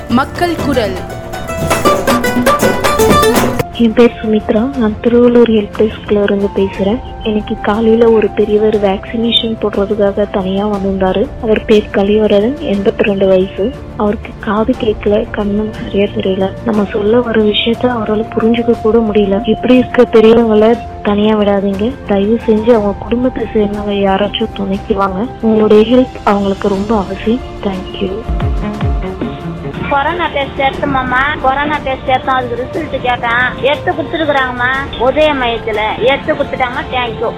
மக்கள் குரல் என் பேர் சுமித்ரா நான் திருவள்ளூர் ஹெல்ப் டெஸ்க்ல இருந்து பேசுறேன் எனக்கு காலையில ஒரு பெரியவர் வேக்சினேஷன் போடுறதுக்காக தனியா வந்திருந்தாரு அவர் பேர் கலிவரன் எண்பத்தி ரெண்டு வயசு அவருக்கு காது கேட்கல கண்ணும் சரியா தெரியல நம்ம சொல்ல வர விஷயத்த அவரால் புரிஞ்சுக்க கூட முடியல இப்படி இருக்க பெரியவங்களை தனியா விடாதீங்க தயவு செஞ்சு அவங்க குடும்பத்தை சேர்ந்தவங்க யாராச்சும் துணைக்கு வாங்க உங்களுடைய ஹெல்ப் அவங்களுக்கு ரொம்ப அவசியம் தேங்க்யூ கொரோனா டெஸ்ட் எடுத்தோம்மா கொரோனா டெஸ்ட் எடுத்தோம் அதுக்கு ரிசல்ட் கேட்டேன் எடுத்து கொடுத்துருக்குறாங்கம்மா உதய மையத்துல எடுத்து கொடுத்துட்டாங்க தேங்க்யூ